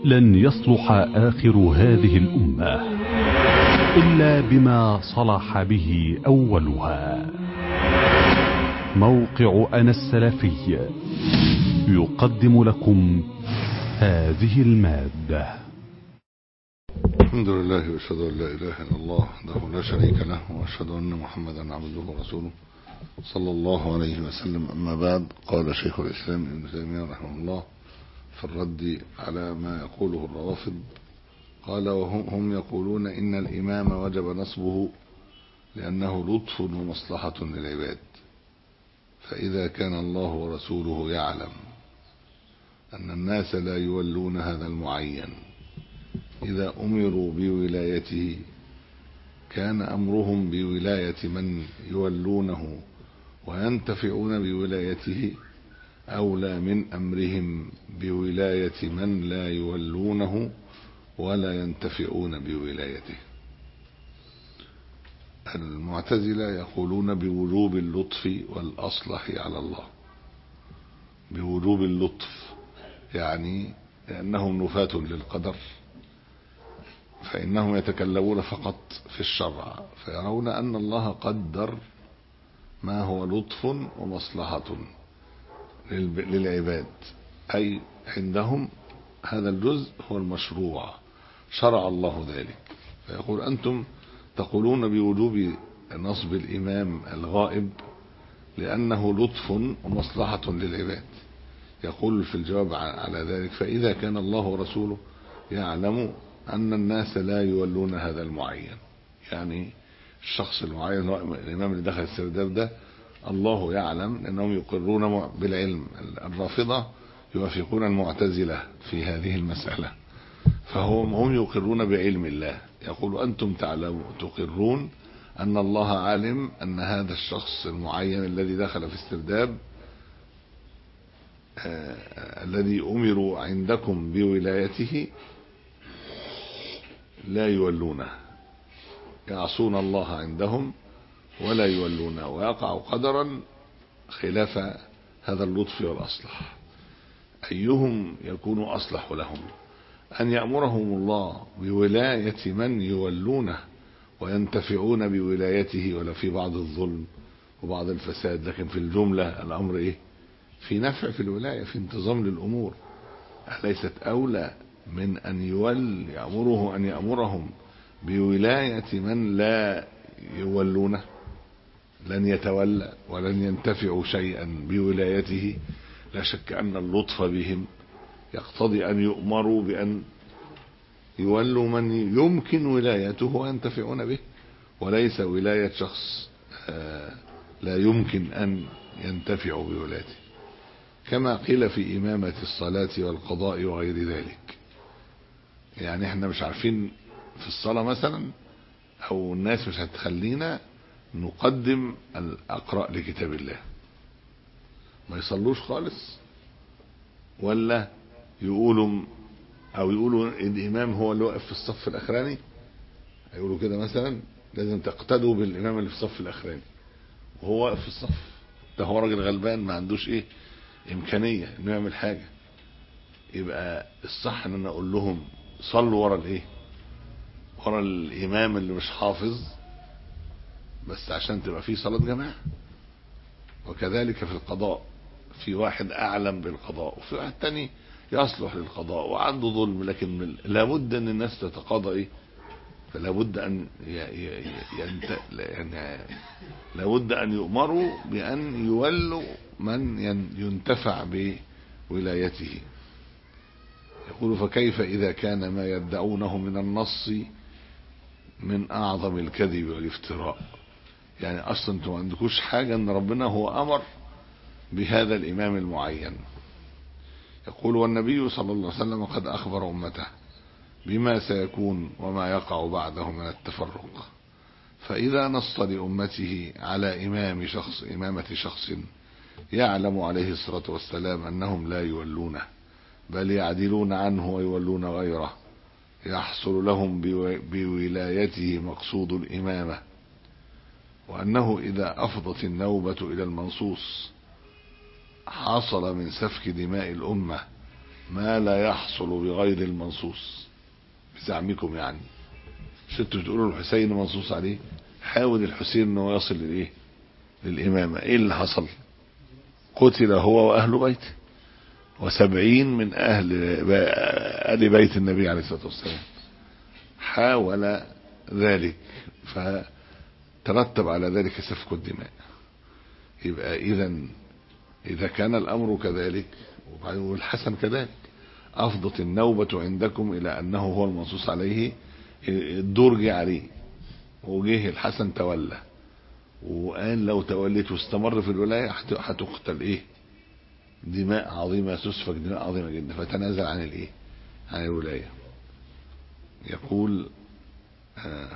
لن يصلح آخر هذه الأمة إلا بما صلح به أولها موقع أنا السلفي يقدم لكم هذه المادة الحمد لله واشهد ان لا اله الا الله وحده لا شريك له واشهد ان محمدا عبده ورسوله صلى الله عليه وسلم اما بعد قال شيخ الاسلام ابن تيميه رحمه الله في الرد على ما يقوله الروافض قال وهم هم يقولون ان الامام وجب نصبه لانه لطف ومصلحه للعباد فاذا كان الله ورسوله يعلم ان الناس لا يولون هذا المعين إذا أمروا بولايته كان أمرهم بولاية من يولونه وينتفعون بولايته أولى من أمرهم بولاية من لا يولونه ولا ينتفعون بولايته المعتزلة يقولون بوجوب اللطف والأصلح على الله بوجوب اللطف يعني لأنهم نفاة للقدر فإنهم يتكلمون فقط في الشرع فيرون أن الله قدر ما هو لطف ومصلحة للعباد أي عندهم هذا الجزء هو المشروع شرع الله ذلك فيقول أنتم تقولون بوجوب نصب الإمام الغائب لأنه لطف ومصلحة للعباد يقول في الجواب على ذلك فإذا كان الله ورسوله يعلم أن الناس لا يولون هذا المعين يعني الشخص المعين الإمام اللي دخل السرداب ده الله يعلم أنهم يقرون بالعلم الرافضة يوافقون المعتزلة في هذه المسألة فهم هم يقرون بعلم الله يقول أنتم تعلمون تقرون أن الله عالم أن هذا الشخص المعين الذي دخل في السرداب آه الذي أمروا عندكم بولايته لا يولونه يعصون الله عندهم ولا يولونه ويقع قدرا خلاف هذا اللطف والأصلح أيهم يكون أصلح لهم أن يأمرهم الله بولاية من يولونه وينتفعون بولايته ولا في بعض الظلم وبعض الفساد لكن في الجملة الأمر إيه في نفع في الولاية في انتظام للأمور أليست أولى من أن يول يأمره أن يأمرهم بولاية من لا يولونه لن يتولى ولن ينتفعوا شيئا بولايته لا شك أن اللطف بهم يقتضي أن يؤمروا بأن يولوا من يمكن ولايته وينتفعون به وليس ولاية شخص لا يمكن أن ينتفعوا بولايته كما قيل في إمامة الصلاة والقضاء وغير ذلك يعني احنا مش عارفين في الصلاة مثلا او الناس مش هتخلينا نقدم الاقرأ لكتاب الله ما يصلوش خالص ولا يقولوا او يقولوا الامام هو اللي واقف في الصف الاخراني هيقولوا كده مثلا لازم تقتدوا بالامام اللي في الصف الاخراني وهو واقف في الصف ده هو راجل غلبان ما عندوش ايه امكانيه انه يعمل حاجه يبقى الصح ان انا اقول لهم صلوا ورا الايه ورا الامام اللي مش حافظ بس عشان تبقى فيه صلاة جماعة وكذلك في القضاء في واحد اعلم بالقضاء وفي واحد تاني يصلح للقضاء وعنده ظلم لكن لابد ان الناس تتقاضى ايه فلا بد ان ينت... يعني لابد ان يؤمروا بان يولوا من ينتفع بولايته يقول فكيف إذا كان ما يدعونه من النص من أعظم الكذب والافتراء يعني أصلا انتم ما عندكوش حاجة أن ربنا هو أمر بهذا الإمام المعين يقول والنبي صلى الله عليه وسلم قد أخبر أمته بما سيكون وما يقع بعده من التفرق فإذا نص لأمته على إمام شخص إمامة شخص يعلم عليه الصلاة والسلام أنهم لا يولونه بل يعدلون عنه ويولون غيره يحصل لهم بولايته مقصود الإمامة وأنه إذا أفضت النوبة إلى المنصوص حصل من سفك دماء الأمة ما لا يحصل بغير المنصوص بزعمكم يعني مش انتوا بتقولوا الحسين منصوص عليه حاول الحسين انه يصل للايه للامامه ايه اللي حصل قتل هو واهل بيته وسبعين من اهل ال بيت النبي عليه الصلاه والسلام حاول ذلك فترتب على ذلك سفك الدماء يبقى اذا اذا كان الامر كذلك وبعدين والحسن كذلك افضت النوبة عندكم الى انه هو المنصوص عليه الدور جه عليه وجه الحسن تولى وقال لو توليت واستمر في الولاية هتقتل ايه دماء عظيمة تسفك دماء عظيمة جدا فتنازل عن الايه عن الولاية يقول آه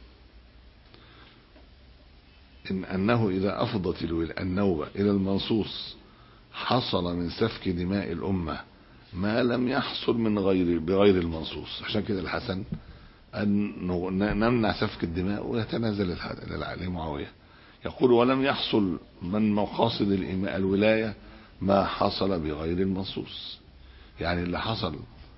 إن أنه إذا أفضت النوبة إلى المنصوص حصل من سفك دماء الأمة ما لم يحصل من غير بغير المنصوص عشان كده الحسن أن نمنع سفك الدماء ويتنازل لمعاوية يقول ولم يحصل من مقاصد الولاية ما حصل بغير المنصوص يعني اللي حصل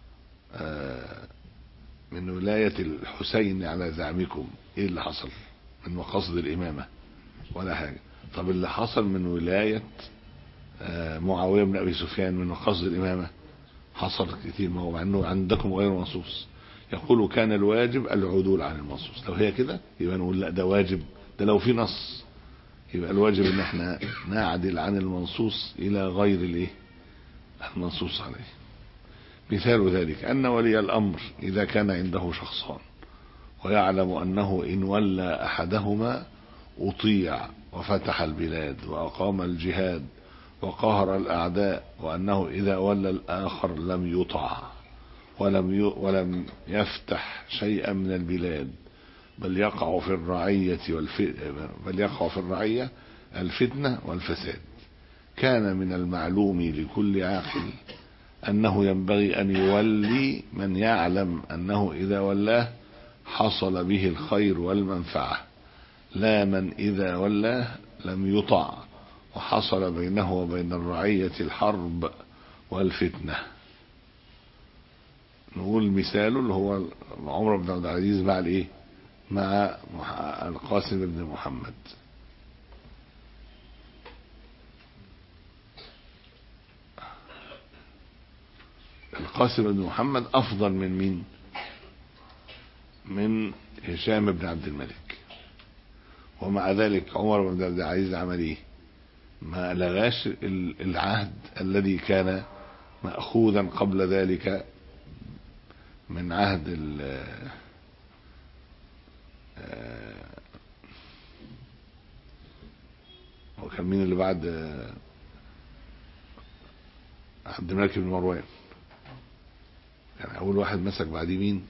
من ولاية الحسين على زعمكم ايه اللي حصل من مقاصد الامامة ولا حاجة طب اللي حصل من ولاية معاوية بن ابي سفيان من مقاصد الامامة حصل كتير ما هو مع انه عندكم غير منصوص يقول كان الواجب العدول عن المنصوص لو هي كده يبقى نقول لا ده واجب ده لو في نص يبقى الواجب ان احنا نعدل عن المنصوص الى غير الايه المنصوص عليه مثال ذلك ان ولي الامر اذا كان عنده شخصان ويعلم انه ان ولى احدهما اطيع وفتح البلاد واقام الجهاد وقهر الاعداء وانه اذا ولى الاخر لم يطع ولم ولم يفتح شيئا من البلاد بل يقع في الرعية والفتنة بل يقع في الرعية الفتنة والفساد كان من المعلوم لكل عاقل أنه ينبغي أن يولي من يعلم أنه إذا ولاه حصل به الخير والمنفعة لا من إذا ولاه لم يطع وحصل بينه وبين الرعية الحرب والفتنة نقول مثاله اللي هو عمر بن عبد العزيز مع الايه مع القاسم بن محمد القاسم بن محمد افضل من مين من هشام بن عبد الملك ومع ذلك عمر بن عبد العزيز عمل ايه ما لغاش العهد الذي كان مأخوذا قبل ذلك من عهد ال وكان مين اللي بعد عبد الملك بن مروان يعني اول واحد مسك بعديه مين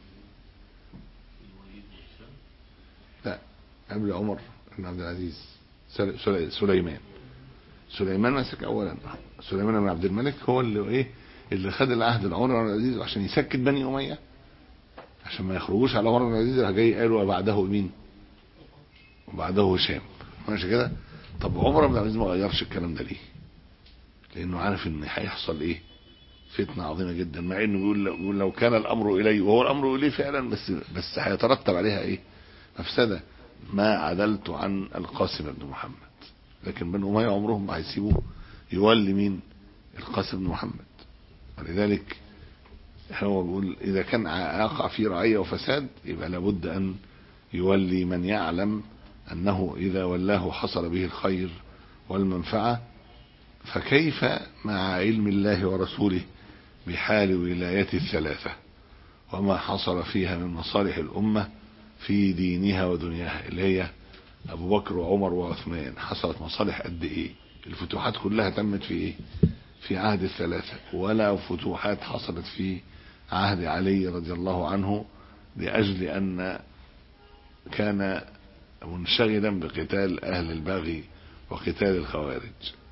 لا قبل عمر بن عبد العزيز سليمان سليمان مسك اولا سليمان بن عبد الملك هو اللي ايه اللي خد العهد لعمر بن عبد العزيز عشان يسكت بني اميه عشان ما يخرجوش على عمر بن عبد العزيز راح جاي قالوا وبعده مين وبعده هشام ماشي كده طب عمر بن عبد العزيز ما غيرش الكلام ده ليه لانه عارف ان هيحصل ايه فتنة عظيمة جدا مع انه بيقول لو, بيقول لو كان الامر الي وهو الامر اليه فعلا بس بس هيترتب عليها ايه مفسدة ما عدلت عن القاسم بن محمد لكن بنو اميه عمرهم ما هيسيبوه يولي مين القاسم بن محمد ولذلك هو بيقول اذا كان يقع في رعيه وفساد يبقى لابد ان يولي من يعلم انه اذا ولاه حصل به الخير والمنفعه فكيف مع علم الله ورسوله بحال ولايه الثلاثه وما حصل فيها من مصالح الامه في دينها ودنياها اللي هي ابو بكر وعمر وعثمان حصلت مصالح قد ايه الفتوحات كلها تمت في ايه في عهد الثلاثة ولا فتوحات حصلت في عهد علي رضي الله عنه لأجل أن كان منشغلا بقتال أهل البغي وقتال الخوارج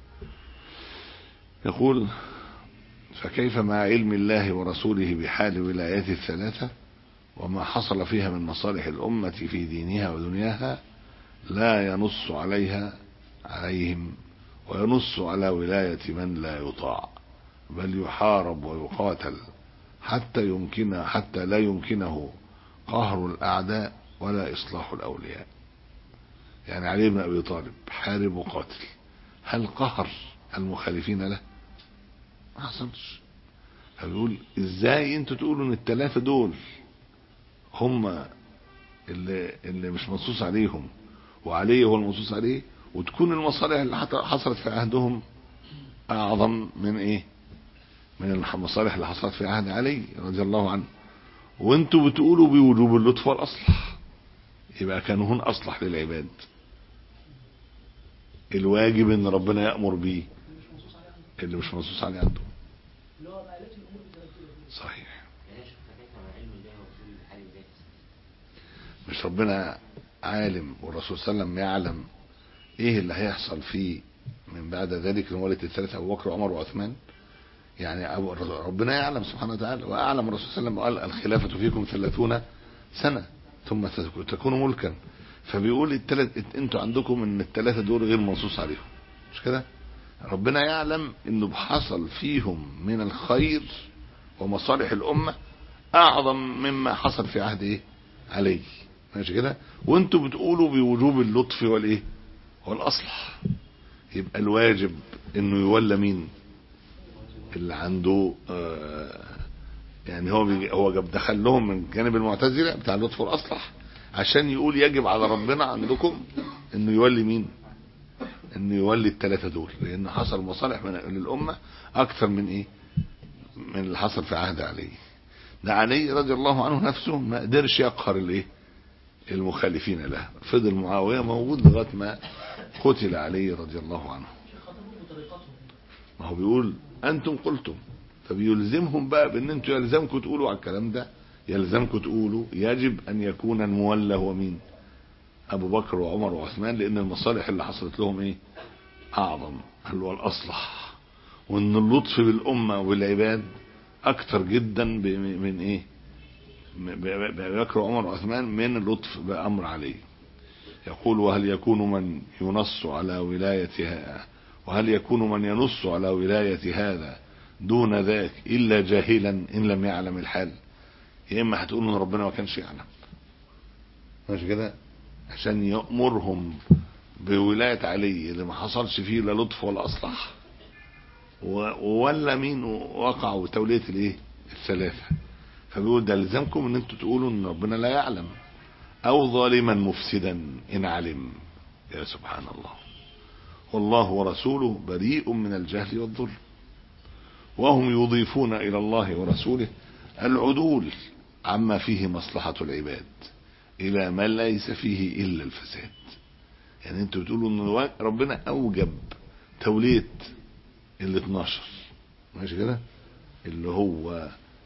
يقول فكيف مع علم الله ورسوله بحال ولايات الثلاثة وما حصل فيها من مصالح الأمة في دينها ودنياها لا ينص عليها عليهم وينص على ولاية من لا يطاع بل يحارب ويقاتل حتى يمكن حتى لا يمكنه قهر الأعداء ولا إصلاح الأولياء يعني علي بن أبي طالب حارب وقاتل هل قهر المخالفين له ما حصلش فبيقول ازاي انتوا تقولوا ان الثلاثه دول هم اللي اللي مش منصوص عليهم وعلي هو المنصوص عليه وتكون المصالح اللي حصلت في عهدهم اعظم من ايه من المصالح اللي حصلت في عهد علي رضي الله عنه وانتوا بتقولوا بوجوب اللطف والاصلح يبقى كانوا هن اصلح للعباد الواجب ان ربنا يامر بيه اللي مش منصوص عليه عندهم صحيح مش ربنا عالم والرسول صلى الله عليه وسلم يعلم ايه اللي هيحصل فيه من بعد ذلك لمولد الثلاثة ابو بكر وعمر وعثمان يعني أبو ربنا يعلم سبحانه وتعالى واعلم الرسول صلى الله عليه وسلم قال الخلافة فيكم ثلاثون سنة ثم تكون ملكا فبيقول التلت انتوا عندكم ان الثلاثة دول غير منصوص عليهم مش كده ربنا يعلم انه حصل فيهم من الخير ومصالح الامة اعظم مما حصل في عهد ايه علي ماشي كده وانتوا بتقولوا بوجوب اللطف والايه والاصلح يبقى الواجب انه يولى مين اللي عنده آه يعني هو هو جاب دخل لهم من جانب المعتزله بتاع اللطف والاصلح عشان يقول يجب على ربنا عندكم انه يولي مين انه يولي الثلاثه دول لان حصل مصالح من للامه اكثر من ايه من اللي حصل في عهد علي ده علي رضي الله عنه نفسه ما قدرش يقهر الايه المخالفين له فضل معاويه موجود لغايه ما قتل علي رضي الله عنه ما هو بيقول انتم قلتم فبيلزمهم بقى بان انتم يلزمكم تقولوا على الكلام ده يلزمكم تقولوا يجب ان يكون المولى هو مين ابو بكر وعمر وعثمان لان المصالح اللي حصلت لهم ايه اعظم هل هو الاصلح وان اللطف بالامه والعباد اكثر جدا من ايه ابي بكر وعمر وعثمان من اللطف بامر عليه يقول وهل يكون من ينص على ولايتها وهل يكون من ينص على ولاية هذا دون ذاك إلا جاهلا إن لم يعلم الحال يا إما هتقول إن ربنا ما كانش يعلم مش كده عشان يأمرهم بولاية علي اللي ما حصلش فيه لا لطف ولا أصلح ولا مين وقعوا تولية الايه الثلاثة فبيقول ده لزمكم ان انتوا تقولوا ان ربنا لا يعلم او ظالما مفسدا ان علم يا سبحان الله والله ورسوله بريء من الجهل والظلم وهم يضيفون الى الله ورسوله العدول عما فيه مصلحة العباد الى ما ليس فيه الا الفساد يعني انتوا بتقولوا ان ربنا اوجب تولية ال 12 ماشي كده اللي هو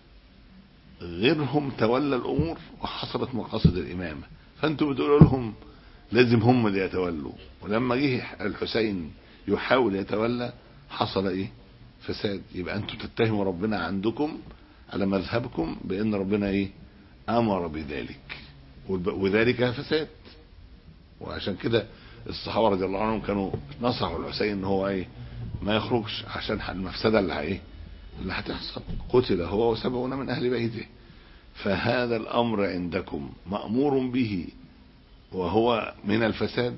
غيرهم تولى الامور وحصلت مقاصد الامامه فانتوا بتقولوا لهم لازم هم اللي يتولوا ولما جه الحسين يحاول يتولى حصل ايه فساد يبقى انتوا تتهموا ربنا عندكم على مذهبكم بان ربنا ايه امر بذلك وذلك فساد وعشان كده الصحابه رضي الله عنهم كانوا نصحوا الحسين ان هو ايه ما يخرجش عشان المفسده اللي ايه اللي هتحصل قتل هو وسبعون من اهل بيته فهذا الامر عندكم مامور به وهو من الفساد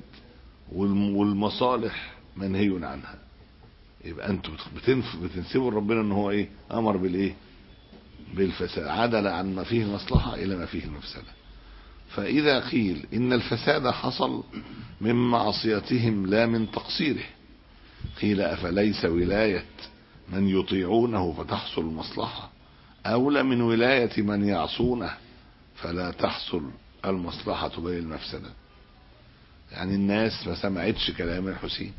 والمصالح منهي عنها يبقى انتوا بتنسبوا لربنا ان هو ايه امر بالايه بالفساد عدل عن ما فيه المصلحه الى ما فيه المفسده فاذا قيل ان الفساد حصل من معصيتهم لا من تقصيره قيل افليس ولايه من يطيعونه فتحصل المصلحه اولى من ولايه من يعصونه فلا تحصل المصلحه بل المفسده يعني الناس ما سمعتش كلام الحسين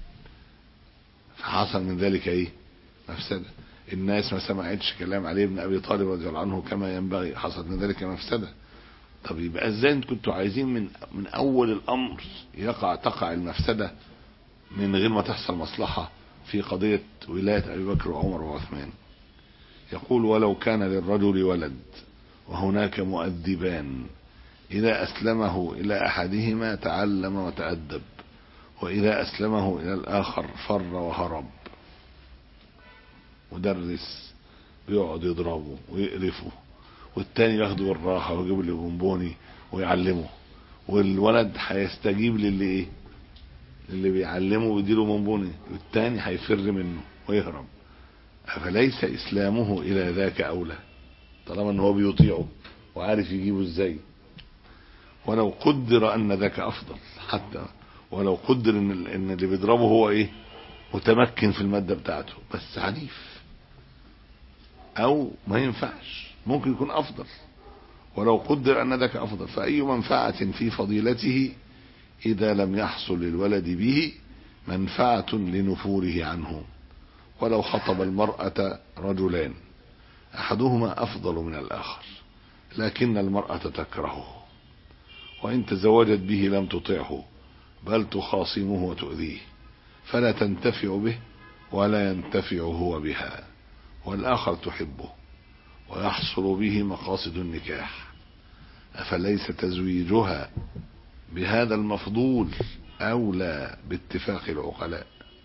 فحصل من ذلك ايه مفسده الناس ما سمعتش كلام علي بن ابي طالب رضي الله عنه كما ينبغي حصلت من ذلك مفسده طب يبقى ازاي انتوا كنتوا عايزين من من اول الامر يقع تقع المفسده من غير ما تحصل مصلحه في قضيه ولايه ابي بكر وعمر وعثمان يقول ولو كان للرجل ولد وهناك مؤدبان إذا أسلمه إلى أحدهما تعلم وتأدب وإذا أسلمه إلى الآخر فر وهرب مدرس بيقعد يضربه ويقرفه والتاني ياخده بالراحة ويجيب له بونبوني ويعلمه والولد هيستجيب للي ايه اللي بيعلمه ويديله بونبوني والتاني هيفر منه ويهرب أفليس إسلامه إلى ذاك أولى طالما ان هو بيطيعه وعارف يجيبه ازاي ولو قدر ان ذاك افضل حتى ولو قدر ان ان اللي بيضربه هو ايه متمكن في الماده بتاعته بس عنيف او ما ينفعش ممكن يكون افضل ولو قدر ان ذاك افضل فاي منفعه في فضيلته اذا لم يحصل للولد به منفعه لنفوره عنه ولو خطب المراه رجلان احدهما افضل من الاخر لكن المراه تكرهه وان تزوجت به لم تطعه بل تخاصمه وتؤذيه فلا تنتفع به ولا ينتفع هو بها والاخر تحبه ويحصل به مقاصد النكاح افليس تزويجها بهذا المفضول اولى باتفاق العقلاء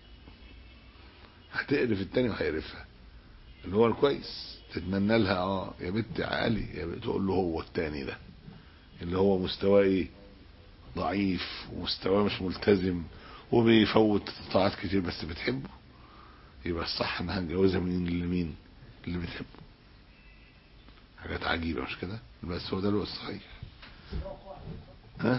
هتقرف التاني وهيقرفها اللي هو الكويس تتمنى لها اه يا بنت عالي يا بنت تقول له هو التاني ده اللي هو مستواه ايه ضعيف ومستواه مش ملتزم وبيفوت طاعات كتير بس بتحبه يبقى الصح انها نتجوزها من لمين اللي بتحبه حاجات عجيبة مش كده بس هو ده اللي هو الصحيح ها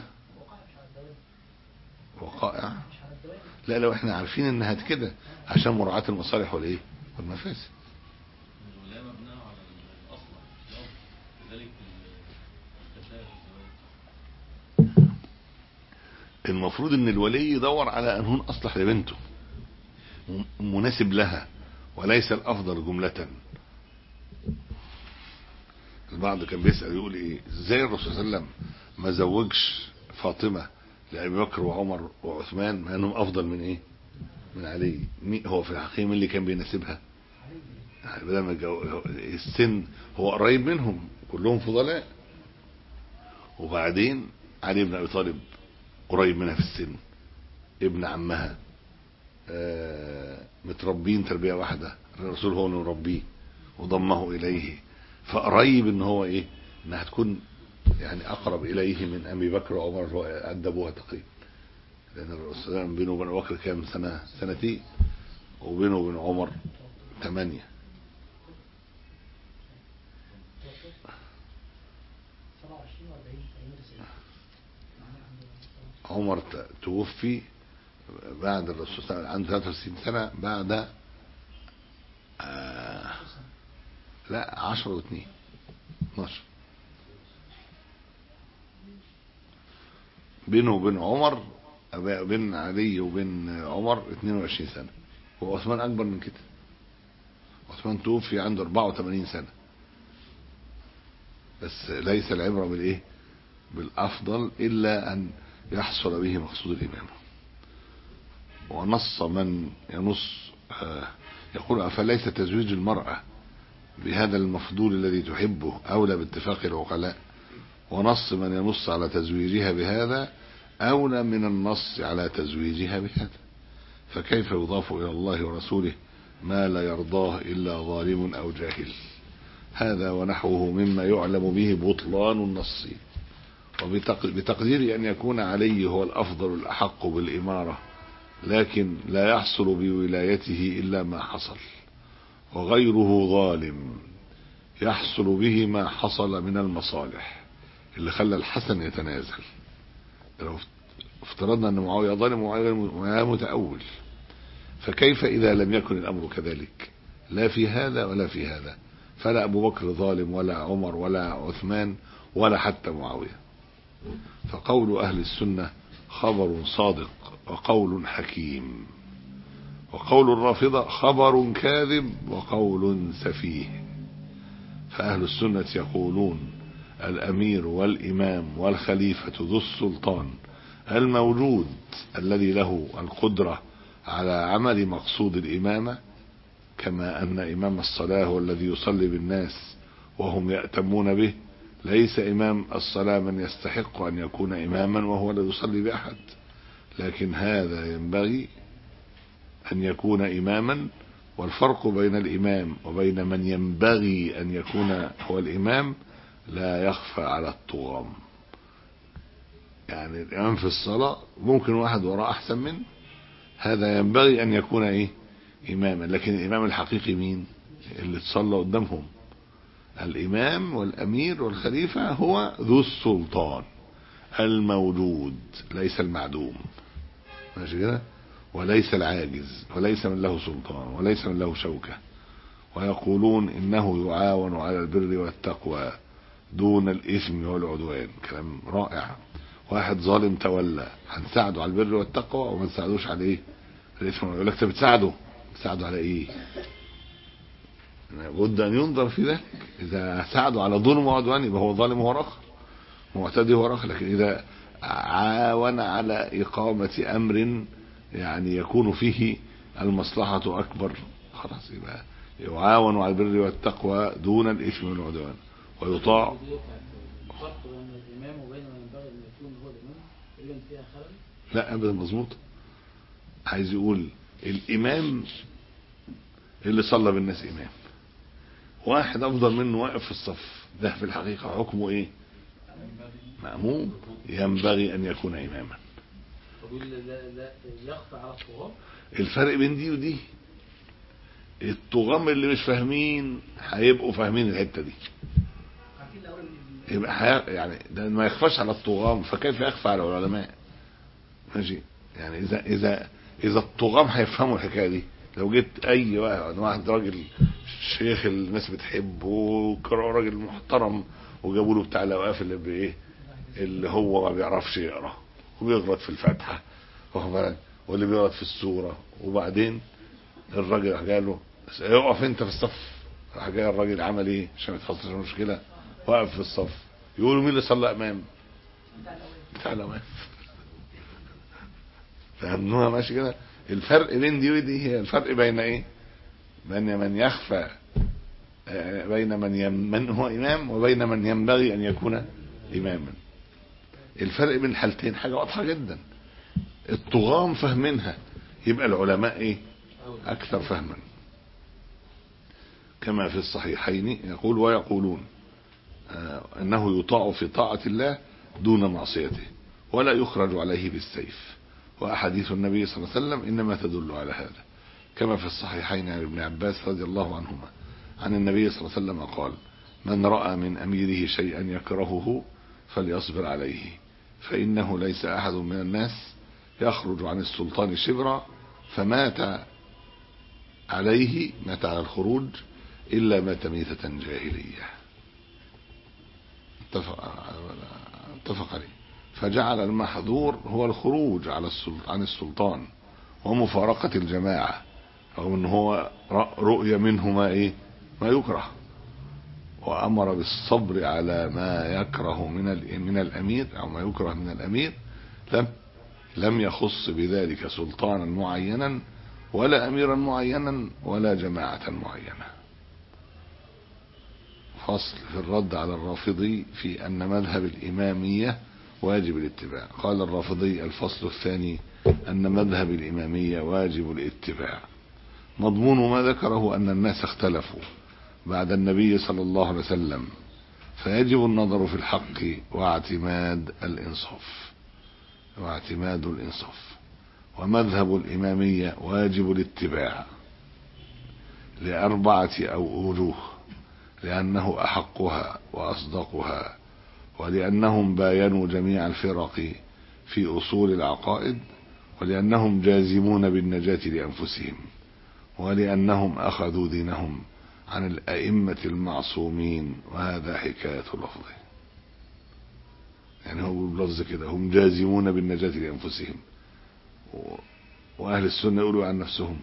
وقائع لا لو احنا عارفين انها كده عشان مراعاة المصالح والايه والمفاسد الولاية مبنية على الأصل لذلك التشابه الزواج المفروض ان الولي يدور على انهون اصلح لبنته م- مناسب لها وليس الافضل جملة البعض كان بيسأل يقول ايه ازاي الرسول صلى الله عليه وسلم ما زوجش فاطمة لأبي بكر وعمر وعثمان مع انهم افضل من ايه من علي مين هو في الحقيقة مين اللي كان بيناسبها يعني بدل ما الجو- السن هو قريب منهم كلهم فضلاء وبعدين علي بن ابي طالب قريب منها في السن ابن عمها آه، متربين تربية واحدة الرسول هو اللي مربيه وضمه إليه فقريب ان هو ايه انها تكون يعني اقرب اليه من ابي بكر وعمر اللي هو قد ابوها تقريبا لان الرسول صلى الله عليه وسلم بينه وبين ابو بكر كام سنة سنتين وبينه وبين عمر ثمانية 27 و 40 90 عمر ت- توفي بعد الرسول صلى الله عليه وسلم عنده 63 سنة بعد آه لا 10 و2 12 بينه وبين عمر أبا- بين علي وبين عمر 22 سنة وعثمان أكبر من كده عثمان توفي عنده 84 سنة بس ليس العبرة بالإيه بالأفضل إلا أن يحصل به مقصود الإمامة ونص من ينص آه، يقول أفليس تزويج المرأة بهذا المفضول الذي تحبه أولى باتفاق العقلاء ونص من ينص على تزويجها بهذا أولى من النص على تزويجها بهذا فكيف يضاف إلى الله ورسوله ما لا يرضاه إلا ظالم أو جاهل هذا ونحوه مما يعلم به بطلان النص وبتقدير أن يكون علي هو الأفضل الأحق بالإمارة لكن لا يحصل بولايته إلا ما حصل وغيره ظالم يحصل به ما حصل من المصالح اللي خلى الحسن يتنازل لو افترضنا أن معاوية ظالم ومعاوية متأول فكيف إذا لم يكن الأمر كذلك لا في هذا ولا في هذا فلا أبو بكر ظالم ولا عمر ولا عثمان ولا حتى معاوية فقول أهل السنة خبر صادق وقول حكيم وقول الرافضة خبر كاذب وقول سفيه فأهل السنة يقولون الأمير والإمام والخليفة ذو السلطان الموجود الذي له القدرة على عمل مقصود الإمامة كما أن إمام الصلاة هو الذي يصلي بالناس وهم يأتمون به ليس إمام الصلاة من يستحق أن يكون إماما وهو لا يصلي بأحد لكن هذا ينبغي أن يكون إماما والفرق بين الإمام وبين من ينبغي أن يكون هو الإمام لا يخفى على الطغام يعني الإمام في الصلاة ممكن واحد وراء أحسن منه هذا ينبغي أن يكون إيه إماما لكن الإمام الحقيقي مين اللي تصلى قدامهم الإمام والأمير والخليفة هو ذو السلطان الموجود ليس المعدوم ماشي كده وليس العاجز وليس من له سلطان وليس من له شوكة ويقولون إنه يعاون على البر والتقوى دون الإثم والعدوان كلام رائع واحد ظالم تولى هنساعده على البر والتقوى وما نساعدوش على ايه الإثم يقول لك انت بتساعده بتساعده على ايه لابد ان ينظر في ذلك اذا ساعده على ظلم وعدوان يبقى هو ظالم هو رخر معتدي هو رخر لكن اذا عاون على اقامه امر يعني يكون فيه المصلحه اكبر خلاص يبقى يعاون على البر والتقوى دون الاثم والعدوان ويطاع الفرق بين الإمام وبين من ينبغي أن يكون هو الإمام إذا فيها خلل لا ابدا مظبوط عايز يقول الامام اللي صلى بالناس امام واحد افضل منه واقف في الصف ده في الحقيقه حكمه ايه مأموم ينبغي ان يكون اماما فبيقول لا لا يخفى على الطغاة الفرق بين دي ودي الطغام اللي مش فاهمين هيبقوا فاهمين الحته دي عارفين الأول يبقى حي... يعني ده ما يخفاش على الطغام فكيف يخفى على العلماء ماشي يعني اذا اذا اذا الطغام هيفهموا الحكايه دي لو جيت اي واحد واحد راجل شيخ الناس بتحبه وكرا- راجل محترم وجابوا له بتاع الاوقاف اللي بايه اللي هو ما بيعرفش يقرا وبيغلط في الفاتحه واخد بالك واللي بيغلط في السوره وبعدين الراجل راح قال له اقف انت في الصف راح جاي الراجل عمل ايه عشان ما تحصلش مشكله وقف في الصف يقولوا مين اللي صلى امام بتاع الاوقاف فهمنوها ماشي كده الفرق بين دي ودي هي الفرق بين ايه بين من يخفى آه، بين من يم من هو امام وبين من ينبغي ان يكون اماما الفرق بين الحالتين حاجه واضحه جدا الطغام فاهمينها يبقى العلماء ايه اكثر فهما كما في الصحيحين يقول ويقولون آه، انه يطاع في طاعه الله دون معصيته ولا يخرج عليه بالسيف واحاديث النبي صلى الله عليه وسلم انما تدل على هذا كما في الصحيحين عن ابن عباس رضي الله عنهما عن النبي صلى الله عليه وسلم قال من راى من اميره شيئا يكرهه فليصبر عليه فانه ليس احد من الناس يخرج عن السلطان شبرا فمات عليه مات على الخروج الا مات ميته جاهليه اتفق اتفق عليه فجعل المحظور هو الخروج على السلطان عن السلطان ومفارقة الجماعة رغم ان هو رأ- رؤية منه ما ايه ما يكره وامر بالصبر على ما يكره من ال- من الامير او ما يكره من الامير لم لم يخص بذلك سلطانا معينا ولا اميرا معينا ولا جماعة معينة فصل في الرد على الرافضي في أن مذهب الإمامية واجب الاتباع قال الرافضي الفصل الثاني أن مذهب الإمامية واجب الاتباع مضمون ما ذكره أن الناس اختلفوا بعد النبي صلى الله عليه وسلم فيجب النظر في الحق واعتماد الإنصاف واعتماد الإنصاف ومذهب الإمامية واجب الاتباع لأربعة أو وجوه لأنه أحقها وأصدقها ولأنهم باينوا جميع الفرق في أصول العقائد ولأنهم جازمون بالنجاة لأنفسهم ولأنهم أخذوا دينهم عن الأئمة المعصومين وهذا حكاية لفظه يعني هو بلفظ كده هم جازمون بالنجاة لأنفسهم و- وأهل السنة يقولوا عن نفسهم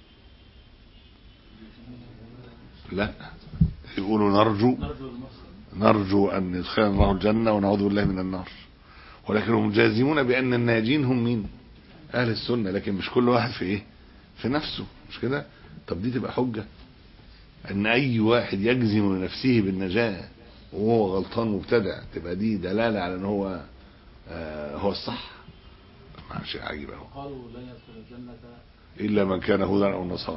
لا يقولوا نرجو نرجو المصر نرجو أن يدخلنا الله الجنة ونعوذ بالله من النار ولكن هم جازمون بأن الناجين هم مين أهل السنة لكن مش كل واحد في إيه في نفسه مش كده طب دي تبقى حجة أن أي واحد يجزم لنفسه بالنجاة وهو غلطان مبتدع تبقى دي دلالة على أن هو آه هو الصح ما شيء عجيب أهو قالوا لن يدخل الجنة إلا من كان هودا أو نصارى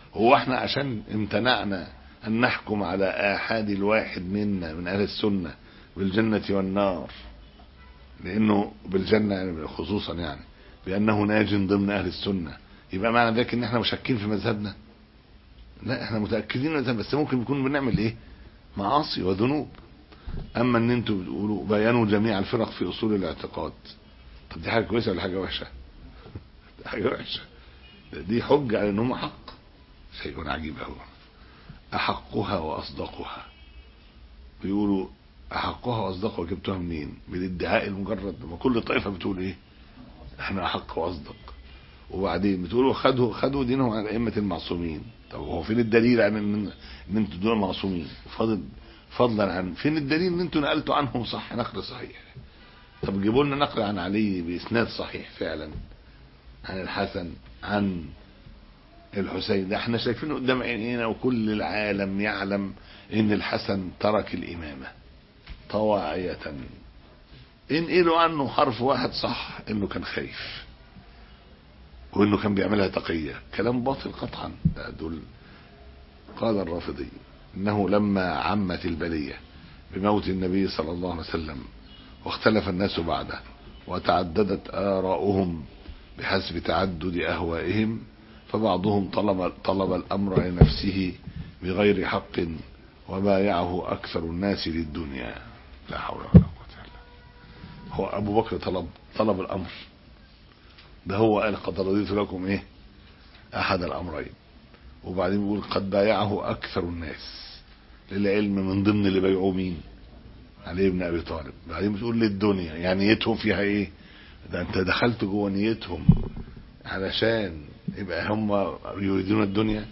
هو احنا عشان امتنعنا ان نحكم على احد الواحد منا من اهل السنة بالجنة والنار لانه بالجنة يعني خصوصا يعني بانه ناج ضمن اهل السنة يبقى معنى ذلك ان احنا مشكين في مذهبنا لا احنا متأكدين من المذهب بس ممكن نكون بنعمل ايه معاصي وذنوب اما ان انتوا بتقولوا بيانوا جميع الفرق في اصول الاعتقاد طب دي حاجة كويسة ولا حاجة وحشة دي حاجة وحشة دي حجة على انهم حق شيء عجيب قوي احقها واصدقها بيقولوا احقها واصدقها جبتوها منين بالادعاء المجرد ما كل طائفة بتقول ايه احنا احق واصدق وبعدين بتقولوا خدوا خدوا دينهم عن ائمة المعصومين طب هو فين الدليل عن ان ان انتوا دول معصومين فضل فضلا عن فين الدليل ان انتوا نقلتوا عنهم صح نقل صحيح طب جيبوا لنا نقل عن علي باسناد صحيح فعلا عن الحسن عن الحسين ده احنا شايفينه قدام عينينا وكل العالم يعلم ان الحسن ترك الامامه طواعية انقلوا عنه حرف واحد صح انه كان خايف وانه كان بيعملها تقية كلام باطل قطعا ده دول قال الرافضي انه لما عمت البلية بموت النبي صلى الله عليه وسلم واختلف الناس بعده وتعددت آراؤهم بحسب تعدد أهوائهم فبعضهم طلب, طلب الأمر لنفسه بغير حق وبايعه أكثر الناس للدنيا لا حول ولا قوة إلا بالله هو أبو بكر طلب طلب الأمر ده هو قال قد رضيت لكم إيه أحد الأمرين وبعدين بيقول قد بايعه أكثر الناس للعلم من ضمن اللي بايعوه مين علي بن أبي طالب بعدين بتقول للدنيا يعني نيتهم فيها إيه ده أنت دخلت جوه نيتهم علشان يبقى هم يريدون الدنيا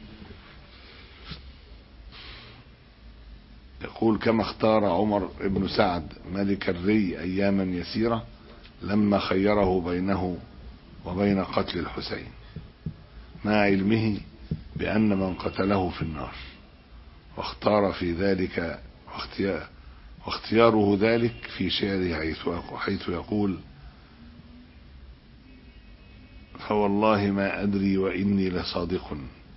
يقول كما اختار عمر بن سعد ملك الري اياما يسيرة لما خيره بينه وبين قتل الحسين مع علمه بان من قتله في النار واختار في ذلك واختيار واختياره ذلك في شعره حيث حيث يقول فوالله ما أدري وإني لصادق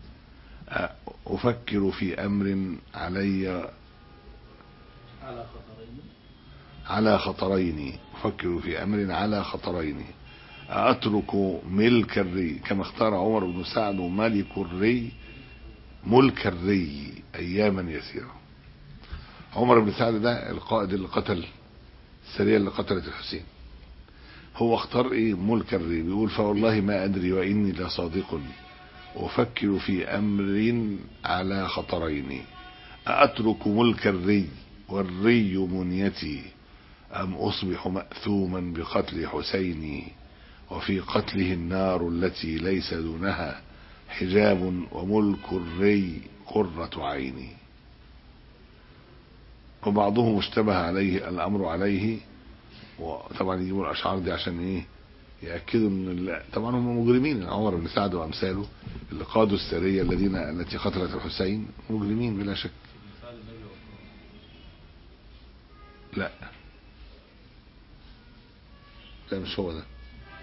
أفكر في أمر علي على خطرين على خطرين أفكر في أمر على خطرين أترك ملك الري كما اختار عمر بن سعد ملك الري ملك الري أياما يسيرة عمر بن سعد ده القائد اللي قتل السرية اللي قتلت الحسين هو اختار ايه ملك الري بيقول فوالله ما ادري واني لصادق افكر في امر على خطرين أأترك ملك الري والري منيتي أم أصبح مأثوما بقتل حسيني وفي قتله النار التي ليس دونها حجاب وملك الري قرة عيني وبعضهم اشتبه عليه الأمر عليه وطبعا يجيبوا الاشعار دي عشان ايه ياكدوا ان طبعا هم مجرمين عمر بن سعد وامثاله اللي قادوا السريه الذين التي قتلت الحسين مجرمين بلا شك سعد النبي وقال لا لا مش هو ده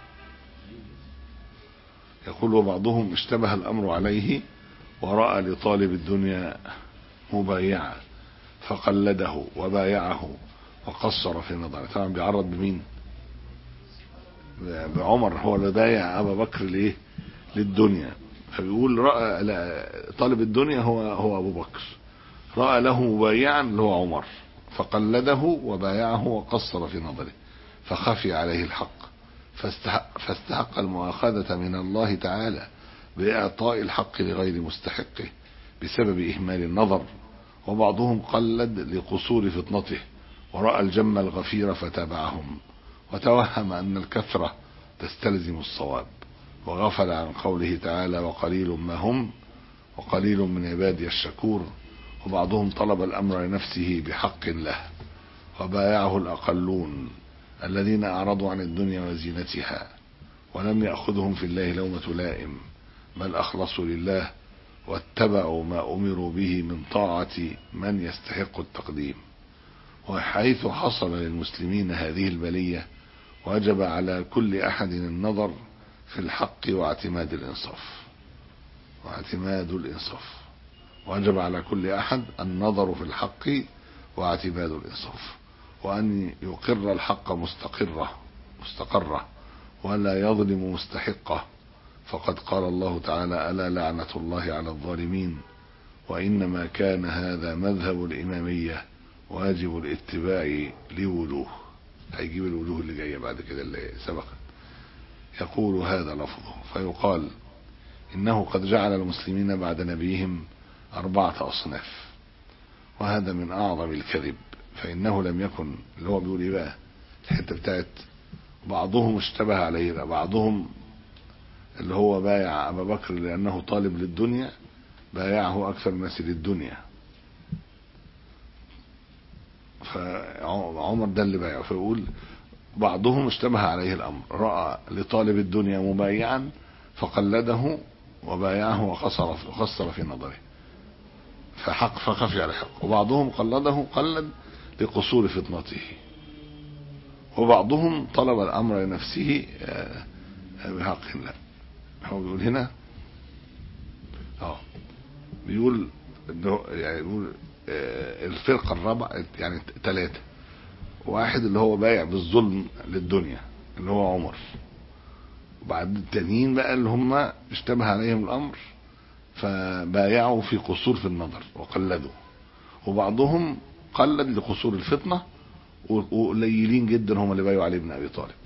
يقول وبعضهم اشتبه الامر عليه وراى لطالب الدنيا مبايعه فقلده وبايعه وقصر في نظره طبعا بيعرض بمين بعمر هو اللي بايع ابا بكر ليه للدنيا فبيقول راى لا طالب الدنيا هو هو ابو بكر راى له مبايعا اللي هو عمر فقلده وبايعه وقصر في نظره فخفي عليه الحق فاستحق, فاستحق المؤاخذة من الله تعالى بإعطاء الحق لغير مستحقه بسبب إهمال النظر وبعضهم قلد لقصور فطنته ورأى الجم الغفير فتابعهم وتوهم أن الكثرة تستلزم الصواب وغفل عن قوله تعالى وقليل ما هم وقليل من عبادي الشكور وبعضهم طلب الأمر لنفسه بحق له وبايعه الأقلون الذين أعرضوا عن الدنيا وزينتها ولم يأخذهم في الله لومة لائم بل أخلصوا لله واتبعوا ما أمروا به من طاعة من يستحق التقديم وحيث حصل للمسلمين هذه البلية وجب على كل أحد النظر في الحق واعتماد الإنصاف واعتماد الإنصاف وجب على كل أحد النظر في الحق واعتماد الإنصاف وأن يقر الحق مستقرة مستقرة ولا يظلم مستحقه فقد قال الله تعالى ألا لعنة الله على الظالمين وإنما كان هذا مذهب الإمامية واجب الاتباع لوجوه هيجيب الوجوه اللي جاية بعد كده اللي سبقت يقول هذا لفظه فيقال إنه قد جعل المسلمين بعد نبيهم أربعة أصناف وهذا من أعظم الكذب فإنه لم يكن اللي هو بيقول إيه بقى الحتة بتاعت بعضهم اشتبه عليه بعضهم اللي هو بايع أبا بكر لأنه طالب للدنيا بايعه أكثر الناس للدنيا فعمر ده اللي بايعه فيقول بعضهم اشتبه عليه الأمر رأى لطالب الدنيا مبايعا فقلده وبايعه وقصر وقصر في نظره فحق فخفي على حق وبعضهم قلده قلد لقصور فطنته وبعضهم طلب الأمر لنفسه بحق لا هو بيقول هنا اه بيقول يعني بيقول الفرقة الرابعة يعني ثلاثة واحد اللي هو بايع بالظلم للدنيا اللي هو عمر وبعد التانيين بقى اللي هم اشتبه عليهم الأمر فبايعوا في قصور في النظر وقلدوا وبعضهم قلد لقصور الفطنة وقليلين جدا هم اللي بايعوا علي بن أبي طالب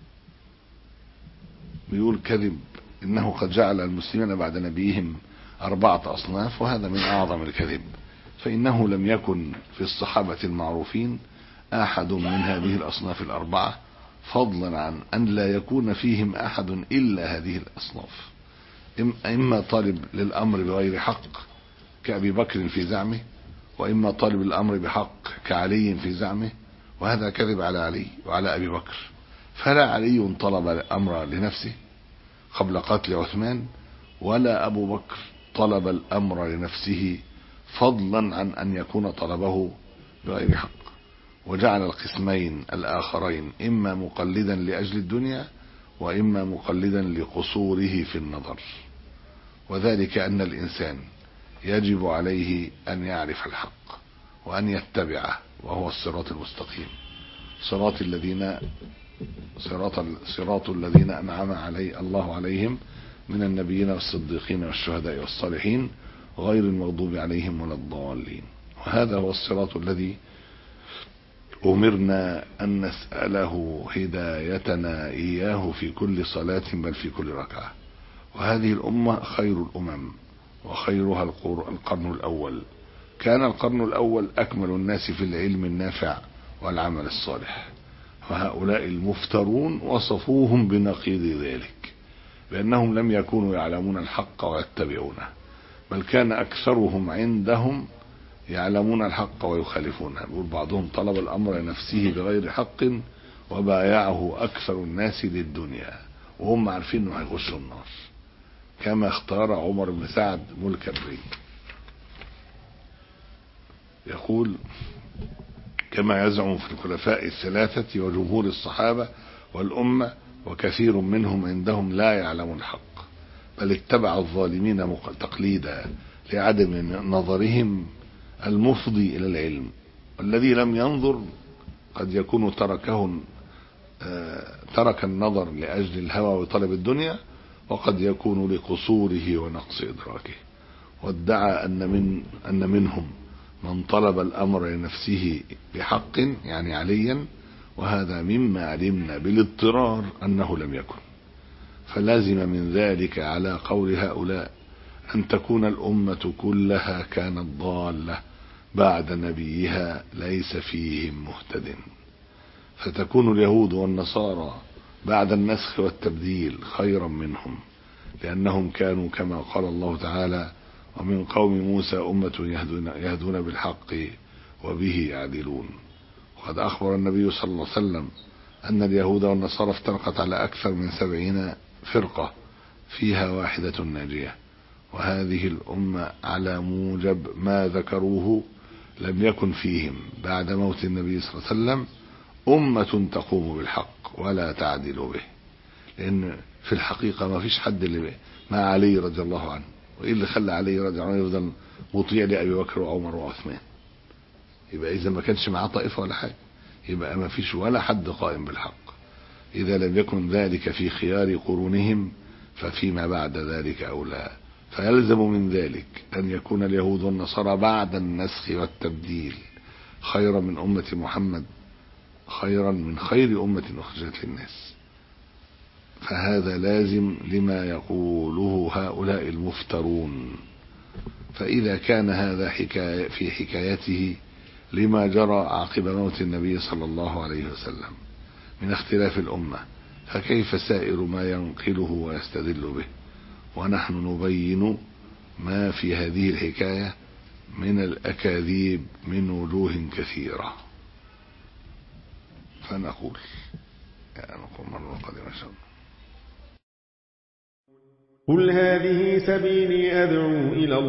بيقول كذب إنه قد جعل المسلمين بعد نبيهم أربعة أصناف وهذا من أعظم الكذب فإنه لم يكن في الصحابة المعروفين أحد من هذه الأصناف الأربعة فضلا عن أن لا يكون فيهم أحد إلا هذه الأصناف إما طالب للأمر بغير حق كأبي بكر في زعمه وإما طالب الأمر بحق كعلي في زعمه وهذا كذب على علي وعلى أبي بكر فلا علي طلب الأمر لنفسه قبل قتل عثمان ولا أبو بكر طلب الأمر لنفسه فضلا عن أن يكون طلبه بغير حق وجعل القسمين الآخرين إما مقلدا لأجل الدنيا وإما مقلدا لقصوره في النظر وذلك أن الإنسان يجب عليه أن يعرف الحق وأن يتبعه وهو الصراط المستقيم صراط الذين صراط صراط الذين أنعم علي الله عليهم من النبيين والصديقين والشهداء والصالحين غير المغضوب عليهم ولا الضالين وهذا هو الصراط الذي أمرنا أن نسأله هدايتنا إياه في كل صلاة بل في كل ركعة وهذه الأمة خير الأمم وخيرها القرن الأول كان القرن الأول أكمل الناس في العلم النافع والعمل الصالح وهؤلاء المفترون وصفوهم بنقيض ذلك بأنهم لم يكونوا يعلمون الحق ويتبعونه بل كان أكثرهم عندهم يعلمون الحق ويخالفونه يقول بعضهم طلب الأمر لنفسه بغير حق وبايعه أكثر الناس للدنيا وهم عارفين أنه هيخشوا النار كما اختار عمر بن سعد ملك الري يقول كما يزعم في الخلفاء الثلاثة وجمهور الصحابة والأمة وكثير منهم عندهم لا يعلمون الحق بل اتبع الظالمين تقليدا لعدم نظرهم المفضي إلى العلم والذي لم ينظر قد يكون تركه ترك النظر لأجل الهوى وطلب الدنيا وقد يكون لقصوره ونقص إدراكه وادعى أن من أن منهم من طلب الأمر لنفسه بحق يعني عليا وهذا مما علمنا بالاضطرار أنه لم يكن فلازم من ذلك على قول هؤلاء أن تكون الأمة كلها كانت ضالة بعد نبيها ليس فيهم مهتد فتكون اليهود والنصارى بعد النسخ والتبديل خيرا منهم لأنهم كانوا كما قال الله تعالى ومن قوم موسى أمة يهدون, يهدون بالحق وبه يعدلون وقد أخبر النبي صلى الله عليه وسلم أن اليهود والنصارى افترقت على أكثر من سبعين فرقة فيها واحدة ناجية وهذه الأمة على موجب ما ذكروه لم يكن فيهم بعد موت النبي صلى الله عليه وسلم أمة تقوم بالحق ولا تعدل به لأن في الحقيقة ما فيش حد اللي به ما علي رضي الله عنه وايه اللي خلى علي رضي الله عنه يفضل مطيع لابي بكر وعمر وعثمان يبقى اذا ما كانش معاه طائفه ولا حاجه يبقى ما فيش ولا حد قائم بالحق اذا لم يكن ذلك في خيار قرونهم ففيما بعد ذلك اولى فيلزم من ذلك ان يكون اليهود والنصارى بعد النسخ والتبديل خيرا من امه محمد خيرا من خير امه اخرجت للناس فهذا لازم لما يقوله هؤلاء المفترون فإذا كان هذا حكاية في حكايته لما جرى عقب موت النبي صلى الله عليه وسلم من اختلاف الأمة فكيف سائر ما ينقله ويستدل به ونحن نبين ما في هذه الحكاية من الأكاذيب من وجوه كثيرة فنقول يعني نقول مرة قادمة إن شاء الله قل هذه سبيلي أدعو إلى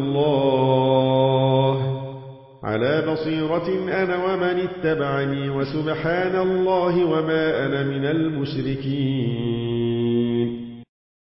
الله على بصيرة أنا ومن اتبعني وسبحان الله وما أنا من المشركين